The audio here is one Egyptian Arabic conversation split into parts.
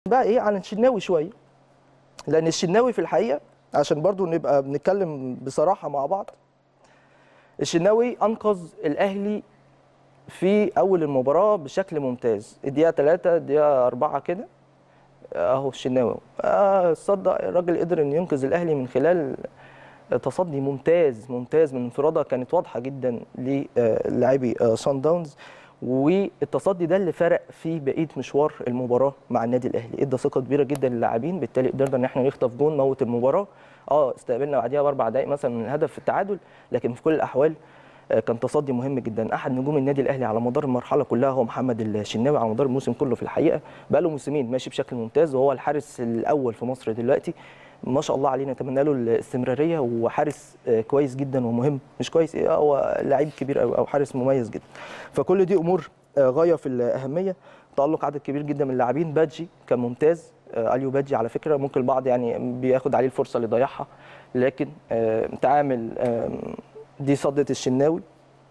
بقى ايه عن الشناوي شويه لان الشناوي في الحقيقه عشان برضو نبقى بنتكلم بصراحه مع بعض الشناوي انقذ الاهلي في اول المباراه بشكل ممتاز الدقيقه 3 الدقيقه 4 كده اهو الشناوي آه صدق الراجل قدر انه ينقذ الاهلي من خلال تصدي ممتاز ممتاز من انفراده كانت واضحه جدا للاعبي سان داونز والتصدي ده اللي فرق في بقيه مشوار المباراه مع النادي الاهلي ادى ثقه كبيره جدا للاعبين بالتالي قدرنا ان احنا نخطف جون موت المباراه اه استقبلنا بعديها باربع دقائق مثلا من الهدف في التعادل لكن في كل الاحوال كان تصدي مهم جدا احد نجوم النادي الاهلي على مدار المرحله كلها هو محمد الشناوي على مدار الموسم كله في الحقيقه بقى له موسمين ماشي بشكل ممتاز وهو الحارس الاول في مصر دلوقتي ما شاء الله عليه نتمنى له الاستمراريه وحارس كويس جدا ومهم مش كويس هو لعيب كبير او حارس مميز جدا فكل دي امور غايه في الاهميه تالق عدد كبير جدا من اللاعبين بادجي كان ممتاز اليو بادجي على فكره ممكن البعض يعني بياخد عليه الفرصه اللي ضيعها لكن تعامل دي صدة الشناوي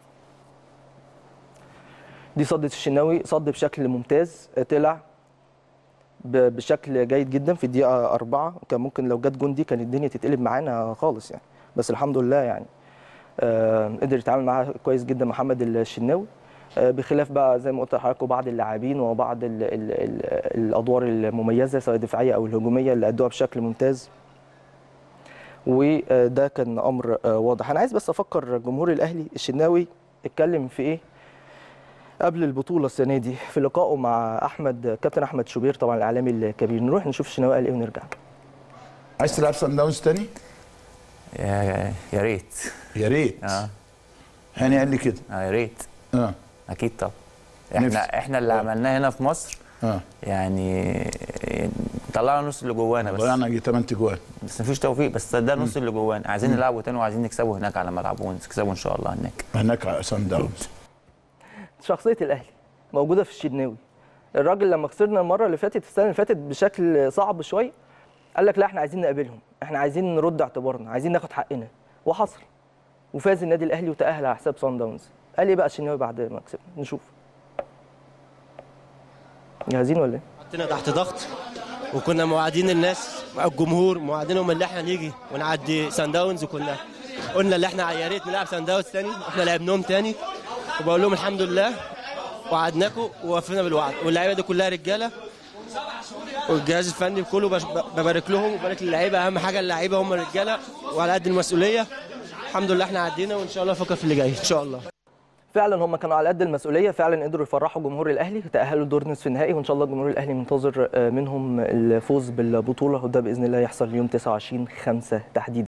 دي صدة الشناوي صد بشكل ممتاز طلع بشكل جيد جدا في الدقيقة أربعة كان ممكن لو جت جون دي كانت الدنيا تتقلب معانا خالص يعني بس الحمد لله يعني آه قدر يتعامل معاها كويس جدا محمد الشناوي آه بخلاف بقى زي ما قلت لحضراتكم بعض اللاعبين وبعض ال ال ال الادوار المميزه سواء الدفاعيه او الهجوميه اللي ادوها بشكل ممتاز وده كان امر واضح انا عايز بس افكر جمهور الاهلي الشناوي اتكلم في ايه قبل البطوله السنه دي في لقائه مع احمد كابتن احمد شوبير طبعا الاعلامي الكبير نروح نشوف الشناوي قال ايه ونرجع عايز تلعب سان داونز تاني يا يا ريت يا ريت اه هاني قال لي كده اه يا ريت اه اكيد طبعا احنا نفسي. احنا اللي عملناه هنا في مصر اه يعني طلعنا نص اللي جوانا بس ضيعنا يجي 8 جوان بس مفيش توفيق بس ده نص اللي جوانا عايزين نلعبه تاني وعايزين نكسبه هناك على ملعبه ونكسبه ان شاء الله هناك هناك على سان داونز شخصيه الاهلي موجوده في الشناوي الراجل لما خسرنا المره اللي فاتت السنه اللي فاتت بشكل صعب شويه قال لك لا احنا عايزين نقابلهم احنا عايزين نرد اعتبارنا عايزين ناخد حقنا وحصل وفاز النادي الاهلي وتاهل على حساب سان داونز قال ايه بقى الشناوي بعد ما كسبنا نشوف جاهزين ولا ايه حطينا تحت ضغط وكنا موعدين الناس مع الجمهور موعدينهم ان احنا نيجي ونعدي سان داونز وكنا قلنا ان احنا يا ريت نلعب سان داونز تاني احنا لعبناهم تاني وبقول لهم الحمد لله وعدناكم ووفينا بالوعد واللعيبه دي كلها رجاله والجهاز الفني كله بش- ببارك لهم وبارك للعيبه اهم حاجه اللعيبه هم الرجاله وعلى قد المسؤوليه الحمد لله احنا عدينا وان شاء الله نفكر في اللي جاي ان شاء الله فعلا هم كانوا على قد المسؤوليه فعلا قدروا يفرحوا جمهور الاهلي تاهلوا دور نصف النهائي وان شاء الله جمهور الاهلي منتظر منهم الفوز بالبطوله وده باذن الله يحصل يوم 29 5 تحديدا